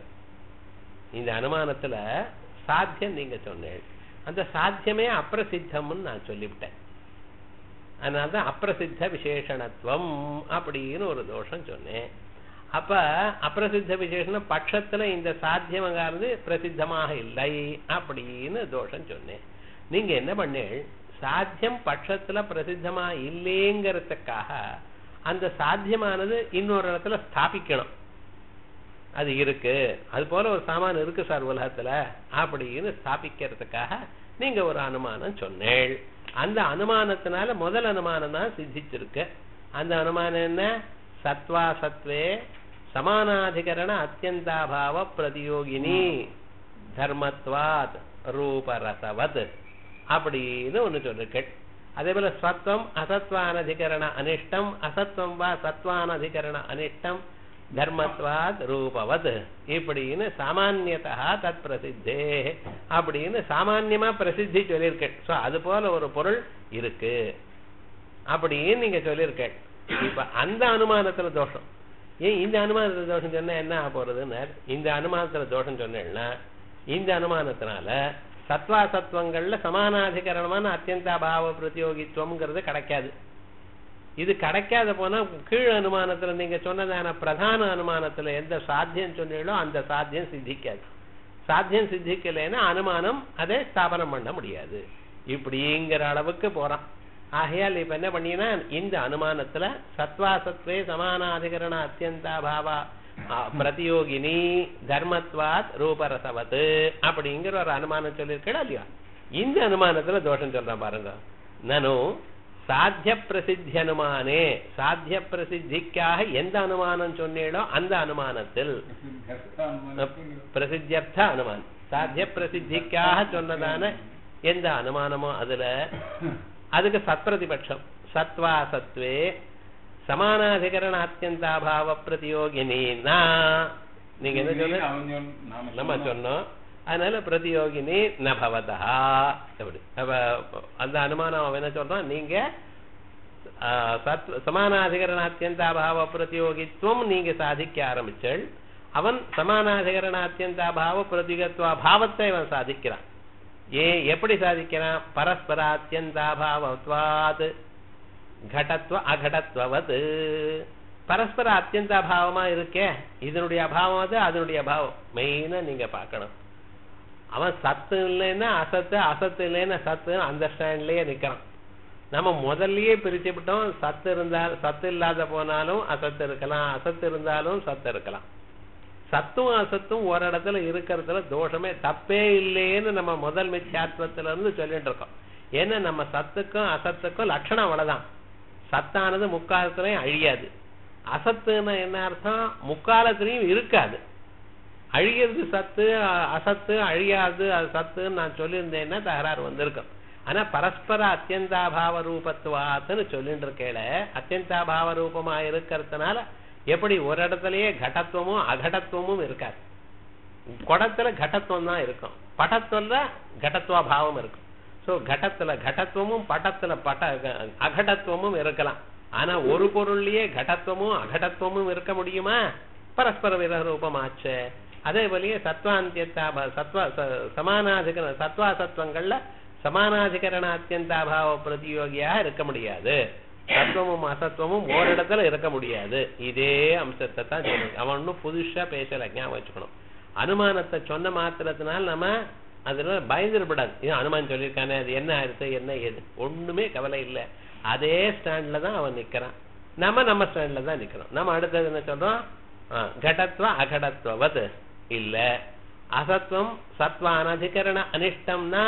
இந்த அனுமானத்துல சாத்தியம் நீங்க சொன்னேன் அந்த சாத்தியமே அப்பிரசித்தம்னு நான் சொல்லிவிட்டேன் அதனாலதான் அப்பிரசித்த விசேஷணத்துவம் அப்படின்னு ஒரு தோஷம் சொன்னேன் அப்ப அப்பிரசித்த விசேஷணம் பட்சத்துல இந்த சாத்தியமங்கானது பிரசித்தமாக இல்லை அப்படின்னு தோஷம் சொன்னேன் நீங்க என்ன பண்ணேள் சாத்தியம் பட்சத்துல பிரசித்தமா இல்லைங்கிறதுக்காக அந்த சாத்தியமானது இன்னொரு இடத்துல ஸ்தாபிக்கணும் அது இருக்கு அது போல ஒரு சாமான் இருக்கு சார் உலகத்துல அப்படின்னு ஸ்தாபிக்கிறதுக்காக நீங்க ஒரு அனுமானம் சொன்னேள் அந்த அனுமானத்தினால முதல் அனுமானம் தான் சித்திச்சிருக்கு அந்த அனுமானம் என்ன சத்வா சத்வே சமானாதிகரண அத்தியந்தாபாவ பிரதியோகினி தர்மத்வாத் ரூபரசவத் அப்படின்னு ஒண்ணு சொல்லிருக்கேன் அதே போல சத்வம் அசத்வானதிகரண அனிஷ்டம் அசத்வம் வா சத்வானதிகரண அனிஷ்டம் தர்மத்வாத் ரூபவத் இப்படின்னு சாமானியதா தத் பிரசித்தே அப்படின்னு சாமான்யமா பிரசித்தி சொல்லியிருக்கேன் சோ அது போல ஒரு பொருள் இருக்கு அப்படின்னு நீங்க சொல்லியிருக்கேன் இப்ப அந்த அனுமானத்துல தோஷம் ஏன் இந்த அனுமானத்துல தோஷம் சொன்னா என்ன ஆக போறதுன்னு இந்த அனுமானத்துல தோஷம் சொன்னேன்னா இந்த அனுமானத்தினால சத்வா சத்வங்கள்ல சமானாதிகரணமான அத்தியந்தாபாவ பிரதியோகித்துவம்ங்கிறது கிடைக்காது இது கிடைக்காத போனா கீழ் அனுமானத்துல நீங்க சொன்னதான பிரதான அனுமானத்துல எந்த சாத்தியம் சொன்னீங்களோ அந்த சாத்தியம் சித்திக்காது சாத்தியம் சித்திக்கலைன்னா அனுமானம் அதை ஸ்தாபனம் பண்ண முடியாது இப்படிங்கிற அளவுக்கு போறான் ஆகையால் இப்ப என்ன பண்ணினா இந்த அனுமானத்துல சத்வா சத்வே சமானாதிகரண அத்தியந்தாபாவா பிரதியோகினி தர்மத்வாத் ரூபரசவத் அப்படிங்கிற ஒரு அனுமானம் சொல்லியிருக்கா இல்லையா இந்த அனுமானத்துல தோஷம் சொல்றான் பாருங்க நனு சாத்திய பிரசித்தி அனுமானே சாத்திய பிரசித்திக்காக எந்த அனுமானம் சொன்னீடோ அந்த அனுமானத்தில் பிரசித்தியர்த்த அனுமானம் சாத்திய பிரசித்திக்காக சொன்னதான எந்த அனுமானமோ அதுல அதுக்கு சத்பிரதிபட்சம் சத்வா சத்வே சமானாதிகரண அத்தியந்தாபாவ பிரதியோகினா நீங்க என்ன சொன்ன நம்ம சொன்னோம் அதனால பிரதியோகினி நபவதா எப்படி அந்த அனுமானம் அவன் என்ன சொல்றான் நீங்க சமானாதிகரண அத்தியந்தாபாவ பிரதியோகித்துவம் நீங்க சாதிக்க ஆரம்பிச்சள் அவன் சமானாதிகரண அத்தியந்தாபாவ பிரதிகத்துவ பாவத்தை அவன் சாதிக்கிறான் ஏ எப்படி சாதிக்கிறான் பரஸ்பர அத்தியந்தாபாவத்வாத் கடத்துவ அகடத்துவது பரஸ்பர அத்தியந்த அபாவமா இருக்கே இதனுடைய அபாவம் அது அதனுடைய அபாவம் மெயினா நீங்க பார்க்கணும் அவன் சத்து இல்லைன்னா அசத்து அசத்து இல்லைன்னா சத்து அந்த ஸ்டாண்ட்லயே நிக்கிறான் நம்ம முதல்லயே பிரிச்சு விட்டோம் சத்து இருந்தால் சத்து இல்லாத போனாலும் அசத்து இருக்கலாம் அசத்து இருந்தாலும் சத்து இருக்கலாம் சத்தும் அசத்தும் ஒரு இடத்துல இருக்கிறதுல தோஷமே தப்பே இல்லைன்னு நம்ம முதல் மித்யாத்வத்துல இருந்து சொல்லிட்டு இருக்கோம் ஏன்னா நம்ம சத்துக்கும் அசத்துக்கும் லட்சணம் அவ்வளவுதான் சத்தானது முக்காலத்திலையும் அழியாது அசத்துன்னு என்ன அர்த்தம் முக்காலத்திலையும் இருக்காது அழியிறது சத்து அ- அசத்து அழியாது அது சத்துன்னு நான் சொல்லியிருந்தேன்னா தகராறு வந்திருக்கும் ஆனா பரஸ்பர அத்தியந்தாபாவ ரூபத்துவாத்துன்னு சொல்லிட்டு இருக்கேல அத்தியந்தாபாவ ரூபமா இருக்கிறதுனால எப்படி ஒரு இடத்துலயே கடத்துவமும் அகடத்துவமும் இருக்காது குடத்துல கடத்துவம் தான் இருக்கும் படத்துல கடத்துவ பாவம் இருக்கும் சோ கடத்துல கடத்துவமும் படத்துல பட அகடத்துவமும் இருக்கலாம் ஆனா ஒரு பொருள்லயே கடத்துவமும் அகடத்துவமும் இருக்க முடியுமா பரஸ்பர விரக ரூபமாச்சு அதே போலயே சத்வாந்தியத்தா சத்வ ச- சமானாதிகரண சத்வாசத்வங்கள்ல சமானாதிகரண அத்தியந்தாபாவ பிரதியோகியா இருக்க முடியாது சத்துவமும் அசத்துவமும் ஓரிடத்துல இருக்க முடியாது இதே அம்சத்தை தான் சொல்லணும் அவன் ஒன்னும் புதுசா பேசல ஞாபகம் வச்சுக்கணும் அனுமானத்தை சொன்ன மாத்திரத்தினால் நம்ம அதுல பயந்துடப்படாது இது அனுமான் சொல்லியிருக்கானே அது என்ன ஆயிடுச்சு என்ன ஏது ஒண்ணுமே கவலை இல்லை அதே ஸ்டாண்ட்ல தான் அவன் நிக்கிறான் நம்ம நம்ம ஸ்டாண்ட்ல தான் நிக்கிறோம் நம்ம அடுத்தது என்ன சொல்றோம் ஆ, கடத்வ அகடத்வவத் இல்ல அசத்வம் சத்வ அனதிகரண அனிஷ்டம்னா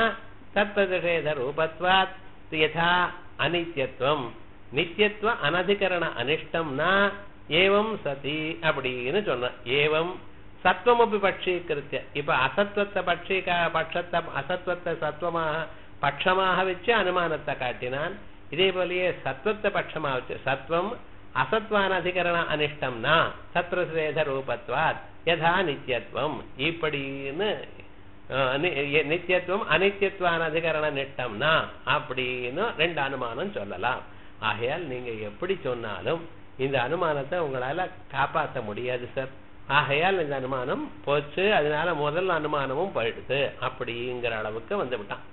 தத்வதேத ரூபத்வாத் யதா அனித்யத்துவம் நித்தியத்துவ அனதிகரண அனிஷ்டம்னா ஏவம் சதி அப்படின்னு சொன்ன ஏவம் சத்வமபி பட்சீகிருத்திய இப்ப அசத்வத்தை பட்சீக பட்சத்தை அசத்வத்தை சத்வமாக பட்சமாக வச்சு அனுமானத்தை காட்டினான் இதே போலயே சத்வத்தை பட்சமாக வச்சு சத்வம் அசத்வான அதிகரண அனிஷ்டம்னா சத்ரஸ்ரேத ரூபத்வாத் யதா நித்தியத்துவம் இப்படின்னு அஹ், நி- எ- நித்தியத்துவம் அனித்தியத்துவான அதிகரண நிஷ்டம்னா அப்படின்னு ரெண்டு அனுமானம் சொல்லலாம் ஆகையால் நீங்க எப்படி சொன்னாலும் இந்த அனுமானத்தை உங்களால காப்பாற்ற முடியாது சார் ஆகையால் இந்த அனுமானம் போச்சு அதனால முதல் அனுமானமும் போயிடுது அப்படிங்கிற அளவுக்கு வந்து விட்டான்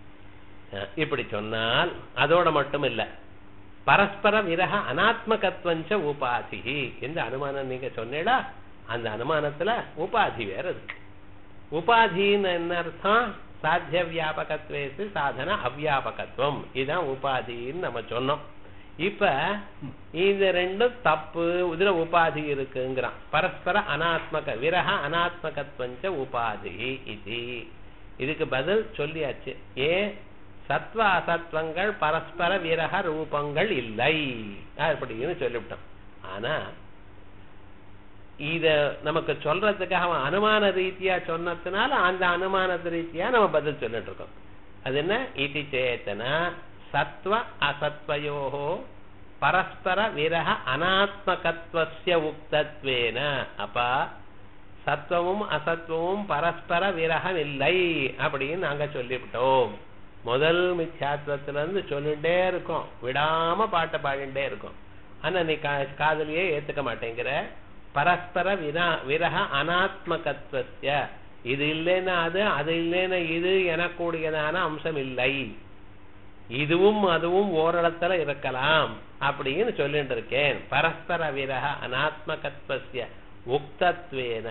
அஹ், இப்படி சொன்னால் அதோட மட்டும் இல்ல பரஸ்பர விரக அனாத்மகத்வஞ்ச உபாதி இந்த அனுமானம் நீங்க சொன்னீங்களா அந்த அனுமானத்துல உபாதி வேற இருக்கு உபாதின்னு என்ன அர்த்தம் சாத்திய வியாபகத்வேசு சாதன அவ்யாபகத்துவம் இதுதான் உபாதின்னு நம்ம சொன்னோம் இப்ப இந்த ரெண்டும் தப்பு இதுல உபாதி இருக்குங்கிறான் பரஸ்பர அனாத்மக விரக அனாத்மகத்வஞ்ச உபாதி இது இதுக்கு பதில் சொல்லியாச்சு ஏன் சத்வ அசத்வங்கள் பரஸ்பர விரக ரூபங்கள் இல்லை அப்படின்னு சொல்லிவிட்டோம் ஆனா இத நமக்கு சொல்றதுக்காக அவன் அனுமான ரீதியா சொன்னதுனால அந்த அனுமான ரீதியா நம்ம பதில் சொல்லிட்டு இருக்கோம் அது என்ன இது சேத்தன சத்வ அசத்வயோகோ பரஸ்பர விரக அனாத்மகத்வஸ்ய உக்தத்வேன அப்பா சத்வமும் அசத்வமும் பரஸ்பர விரகம் இல்லை அப்படின்னு நாங்க சொல்லிவிட்டோம் முதல் மித்யாத்வத்துல இருந்து சொல்லிட்டே இருக்கோம் விடாம பாட்டை பாடிட்டே இருக்கோம் ஆனா நீ கா- காதுலயே ஏத்துக்க மாட்டேங்கிற பரஸ்பர விரா விரக அனாத்மகத்வஸ்ய இது இல்லைன்னா அது அது இல்லைன்னா இது எனக்கூடியதான அம்சம் இல்லை இதுவும் அதுவும் ஓரிடத்துல இருக்கலாம் அப்படின்னு சொல்லிட்டு இருக்கேன் பரஸ்பர விரக அனாத்மகத்வஸ்ய உக்தத்வேன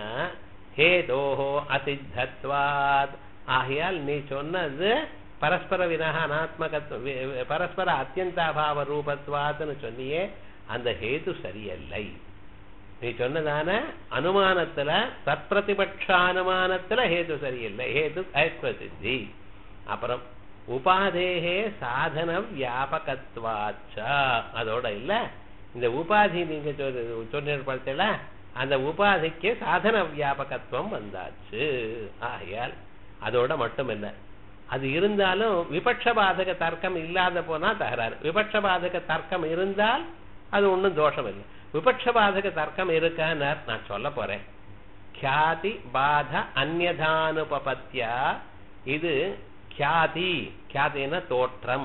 ஹேதோஹோ அசித்தத்வாத் ஆகையால் நீ சொன்னது பரஸ்பர விரக அனாத்மகத்வ வி- வி- பரஸ்பர அத்தியந்தாபாவ ரூபத்வாத்னு சொன்னியே அந்த ஹேது சரியல்லை நீ சொன்னதான அனுமானத்துல சத்பிரதிபட்ச அனுமானத்துல ஹேது சரியில்லை ஹேது ஐஸ்வசித்தி அப்புறம் உபாதேகே சாதன வியாபகத்வாச்ச அதோட இல்ல இந்த உபாதி நீங்க சொன்னீர்கள் அந்த உபாதிக்கு சாதன வியாபகத்துவம் வந்தாச்சு ஆகையால் அதோட மட்டும் இல்ல அது இருந்தாலும் விபட்சபாதக தர்க்கம் இல்லாத போனா தகராறு விபட்சபாதக தர்க்கம் இருந்தால் அது ஒண்ணும் தோஷம் இல்லை விபட்சபாதக தர்க்கம் இருக்கான்னு நான் சொல்ல போறேன் கியாதி பாத அந்யதானுபபத்தியா இது கியாதி கியாதினா தோற்றம்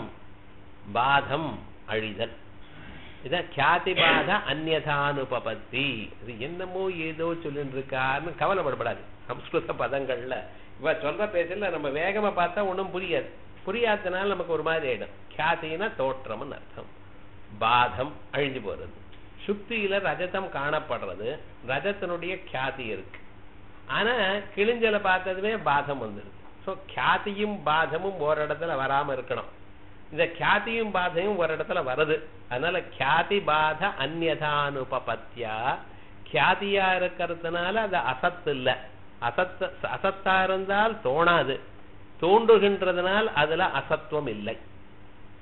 பாதம் அழிதல் இதான் கியாதி பாத அந்யதானுபபத்தி இது என்னமோ ஏதோ சொல்லிட்டு இருக்காருன்னு கவலைப்படப்படாது சம்ஸ்கிருத பதங்கள்ல இவ சொல்ற பேசல நம்ம வேகமா பார்த்தா ஒண்ணும் புரியாது புரியாதனால நமக்கு ஒரு மாதிரி ஆயிடும் கியாதினா தோற்றம்னு அர்த்தம் பாதம் அழிஞ்சு போறது சுத்தியில ரஜதம் காணப்படுறது ரஜத்தினுடைய கியாதி இருக்கு ஆனா கிழிஞ்சல பார்த்ததுமே பாதம் வந்துருது சோ கியாதியும் பாதமும் ஒரு இடத்துல வராம இருக்கணும் இந்த கியாதியும் பாதையும் ஒரு இடத்துல வருது அதனால கியாதி பாத அந்யதானுபபத்தியா கியாதியா இருக்கிறதுனால அது அசத்து இல்ல அசத்த அசத்தா இருந்தால் தோணாது தோன்றுகின்றதுனால் அதுல அசத்துவம் இல்லை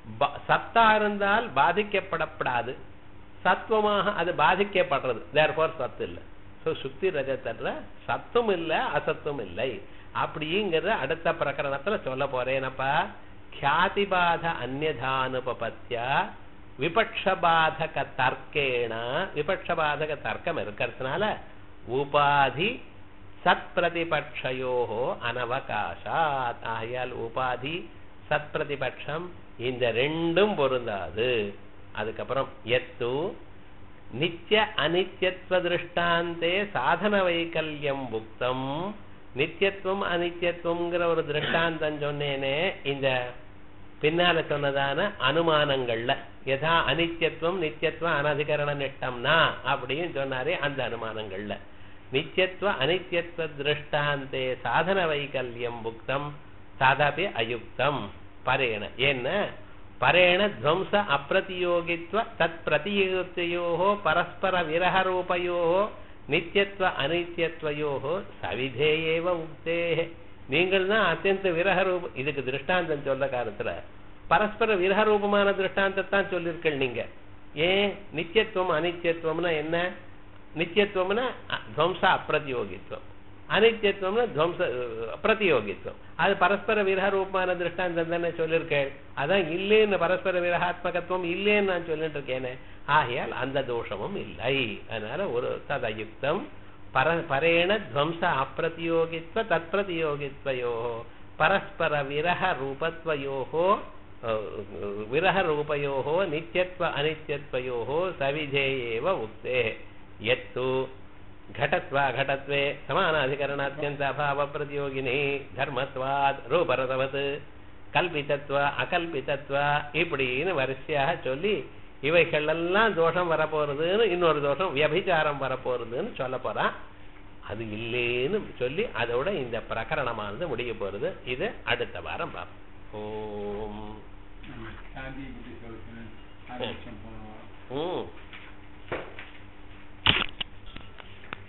ப- சத்தா இருந்தால் பாதிக்கப்படப்படாது சத்துவமாக அது பாதிக்கப்படுறது தேர்ஃபார் சத்து இல்லை ஸோ சுக்தி ரஜத்தல்ல சத்தும் இல்லை அசத்தும் இல்லை அப்படிங்கிறத அடுத்த பிரகரணத்துல சொல்ல போறேனப்பா ख्यातिबाध अन्यथानुपपत्या விபக்ஷபாதக தர்க்கேண விபக்ஷபாதக தர்க்கம் இருக்கிறதுனால உபாதி சத் பிரதிபட்சயோகோ அனவகாசாத் ஆகையால் உபாதி சத் பிரதிபட்சம் இந்த ரெண்டும் பொருந்தாது அதுக்கப்புறம் எத்து நித்திய அனித்யத்துவ திருஷ்டாந்தே சாதன வைக்கல்யம் புக்தம் நித்தியத்துவம் அனித்யத்துவம்ங்கிற ஒரு திருஷ்டாந்தம் சொன்னேனே இந்த பின்னால சொன்னதான அனுமானங்கள்ல யதா அனித்யத்துவம் நித்தியத்துவம் அனதிகரண நிட்டம்னா அப்படின்னு சொன்னாரே அந்த அனுமானங்கள்ல நித்தியத்துவ அனித்யத்துவ திருஷ்டாந்தே சாதன வைகல்யம் புக்தம் தாதாபி அயுக்தம் பரேண என்ன பரேண துவம்ச அப்பிரதியோகித்வ தத் பிரதியோகத்தையோ பரஸ்பர விரகரூபயோ நித்தியத்துவ அனித்யத்வயோ சவிதேயேவ உக்தே நீங்கள் தான் அத்தியந்த விரகரூப இதுக்கு திருஷ்டாந்தம் சொல்ல காலத்துல பரஸ்பர விரகரூபமான திருஷ்டாந்தத்தான் சொல்லியிருக்கள் நீங்க ஏன் நித்தியத்துவம் அனித்தியத்துவம்னா என்ன நித்தியத்துவம்னா அ- துவம்ச அப்பிரதியோகித்துவம் அனித்தியத்துவம்னா துவம்ச அஹ், பிரதியோகித்துவம் அது பரஸ்பர விரகரூபமான திருஷ்டாந்தம் தானே சொல்லியிருக்கேன் அதான் இல்லேன்னு பரஸ்பர விரகாத்மகத்துவம் இல்லேன்னு நான் சொல்லிட்டு இருக்கேனே ஆகையால் அந்த தோஷமும் இல்லை அதனால ஒரு ததயுக்தம் பர பரேண துவம்ச அப்பிரதியோகித்வ தற்பிரதியோகித்வயோ பரஸ்பர விரக ரூபத்வயோகோ விரக ரூபயோகோ நித்தியத்வ அனித்யத்வயோகோ சவிதேயேவ உக்தே எத்து घटत्वा घटत्वे समानाधिकरणात्यन्त अभाव प्रतियोगिनी धर्मत्वात् ரூபரதவத் கல்பிதத்துவ அகல்பிதத்துவ இப்படின்னு வரிசையாக சொல்லி இவைகள் எல்லாம் தோஷம் வரப்போறதுன்னு இன்னொரு தோஷம் வியபிச்சாரம் வரப்போறதுன்னு சொல்ல போறான் அது இல்லேன்னு சொல்லி அதோட இந்த பிரகரணமானது முடிய போறது இது அடுத்த வாரம் பார்ப்போம் ஓம் சாந்தியை பற்றி சொல்லுங்க ஆரம்பிச்சோம் போன வாரம் ம்